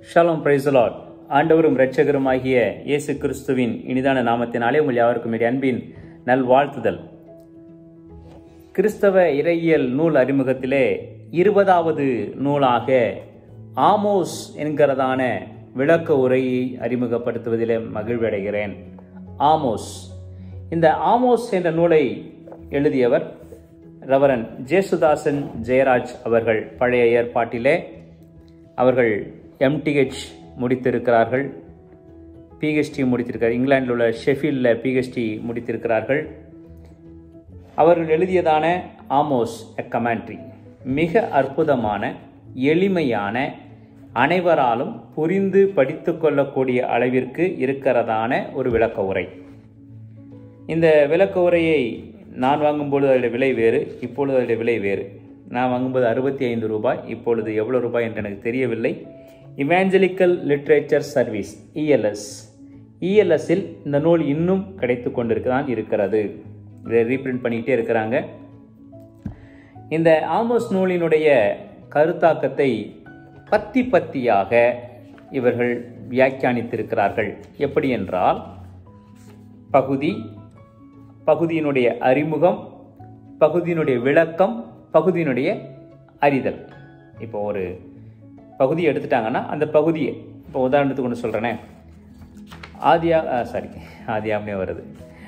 Shalom பிரைசலாட் ஆண்டவரும் இரட்சகருமாகிய இயேசு கிறிஸ்துவின் இனிதான நாமத்தினாலே உங்கள் யாவருக்கும் என்னுடைய அன்பின் நல்வாழ்த்துதல் கிறிஸ்தவ இறையியல் நூல் அறிமுகத்திலே இருபதாவது நூலாக ஆமோஸ் என்கிறதான விளக்க உரையை அறிமுகப்படுத்துவதிலே மகிழ்வடைகிறேன் ஆமோஸ் இந்த ஆமோஸ் என்ற நூலை எழுதியவர் ரெவரன் ஜேசுதாசன் ஜெயராஜ் அவர்கள் பழைய ஏற்பாட்டிலே அவர்கள் எம்டிஹெச் முடித்திருக்கிறார்கள் பிஹெச்டி முடித்திருக்கிறார் இங்கிலாந்தில் உள்ள ஷெஃபீல்டில் பிஹெச்டி முடித்திருக்கிறார்கள் அவர்கள் எழுதியதான ஆமோஸ் எ கமெண்ட்ரி மிக அற்புதமான எளிமையான அனைவராலும் புரிந்து படித்து கொள்ளக்கூடிய அளவிற்கு இருக்கிறதான ஒரு விளக்க உரை இந்த விளக்க உரையை நான் வாங்கும்போது அதோடைய விலை வேறு இப்பொழுது அதோடைய விலை வேறு நான் வாங்கும்போது அறுபத்தி ஐந்து ரூபாய் இப்பொழுது எவ்வளோ ரூபாய் என்று எனக்கு தெரியவில்லை இவாஞ்சலிக்கல் லிட்ரேச்சர் சர்வீஸ் இஎல்எஸ் இஎல்எஸ்ஸில் இந்த நூல் இன்னும் கிடைத்து கொண்டிருக்குதான் இருக்கிறது இதை ரீப்ரிண்ட் பண்ணிக்கிட்டே இருக்கிறாங்க இந்த ஆமோஸ் நூலினுடைய கருத்தாக்கத்தை பத்தி பத்தியாக இவர்கள் வியாக்கியானித்திருக்கிறார்கள் எப்படி என்றால் பகுதி பகுதியினுடைய அறிமுகம் பகுதியினுடைய விளக்கம் பகுதியினுடைய அறிதல் இப்போ ஒரு பகுதியை எடுத்துட்டாங்கன்னா அந்த பகுதியை இப்போ உதாரணத்துக்கு ஒன்று சொல்கிறேனே ஆதியா சாரி ஆதியாமே வருது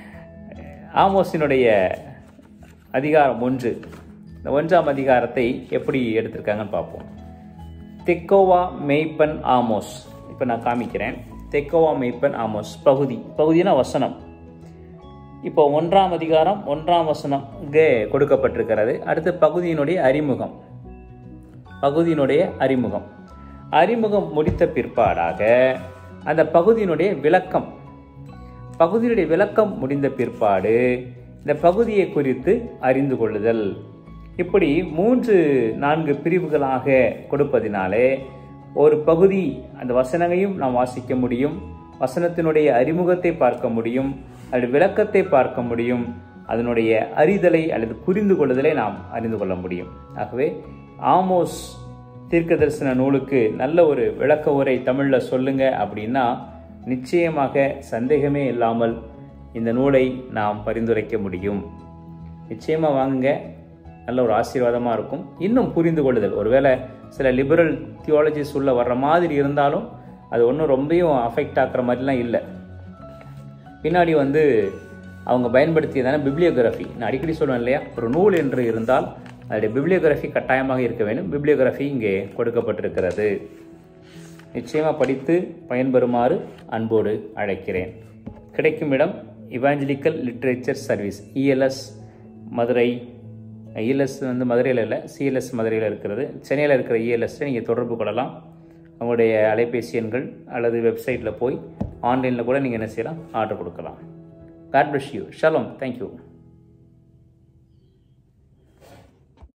ஆமோஸினுடைய அதிகாரம் ஒன்று இந்த ஒன்றாம் அதிகாரத்தை எப்படி எடுத்திருக்காங்கன்னு பார்ப்போம் தெக்கோவா மெய்ப்பன் ஆமோஸ் இப்போ நான் காமிக்கிறேன் தெக்கோவா மெய்ப்பன் ஆமோஸ் பகுதி பகுதினா வசனம் இப்போ ஒன்றாம் அதிகாரம் ஒன்றாம் வசனம் இங்கே கொடுக்கப்பட்டிருக்கிறது அடுத்து பகுதியினுடைய அறிமுகம் பகுதியினுடைய அறிமுகம் அறிமுகம் முடித்த பிற்பாடாக அந்த பகுதியினுடைய விளக்கம் பகுதியினுடைய விளக்கம் முடிந்த பிற்பாடு இந்த பகுதியை குறித்து அறிந்து கொள்ளுதல் இப்படி மூன்று நான்கு பிரிவுகளாக கொடுப்பதினாலே ஒரு பகுதி அந்த வசனங்களையும் நாம் வாசிக்க முடியும் வசனத்தினுடைய அறிமுகத்தை பார்க்க முடியும் அல்லது விளக்கத்தை பார்க்க முடியும் அதனுடைய அறிதலை அல்லது புரிந்து கொள்ளுதலை நாம் அறிந்து கொள்ள முடியும் ஆகவே ஆமோஸ் தீர்க்க தரிசன நூலுக்கு நல்ல ஒரு விளக்க உரை தமிழில் சொல்லுங்க அப்படின்னா நிச்சயமாக சந்தேகமே இல்லாமல் இந்த நூலை நாம் பரிந்துரைக்க முடியும் நிச்சயமாக வாங்குங்க நல்ல ஒரு ஆசீர்வாதமாக இருக்கும் இன்னும் புரிந்து கொள்ளுதல் ஒருவேளை சில லிபரல் தியாலஜிஸ் உள்ள வர்ற மாதிரி இருந்தாலும் அது ஒன்றும் ரொம்பவும் அஃபெக்ட் ஆக்குற மாதிரிலாம் இல்லை பின்னாடி வந்து அவங்க பயன்படுத்தியதான பிப்ளியோகிராஃபி நான் அடிக்கடி சொல்லுவேன் இல்லையா ஒரு நூல் என்று இருந்தால் அதோடைய பிப்ளியோகிராஃபி கட்டாயமாக இருக்க வேண்டும் பிப்ளியோகிராஃபி இங்கே கொடுக்கப்பட்டிருக்கிறது நிச்சயமாக படித்து பயன்பெறுமாறு அன்போடு அழைக்கிறேன் கிடைக்கும் இடம் evangelical literature service ELS Madurai ELS வந்து மதுரையில் இல்லை சிஎல்எஸ் மதுரையில் இருக்கிறது சென்னையில் இருக்கிற இஎல்எஸ்ஸை நீங்கள் தொடர்பு கொள்ளலாம் உங்களுடைய அலைபேசி எண்கள் அல்லது வெப்சைட்டில் போய் ஆன்லைனில் கூட நீங்கள் என்ன செய்யலாம் ஆர்டர் கொடுக்கலாம் God bless you shalom thank you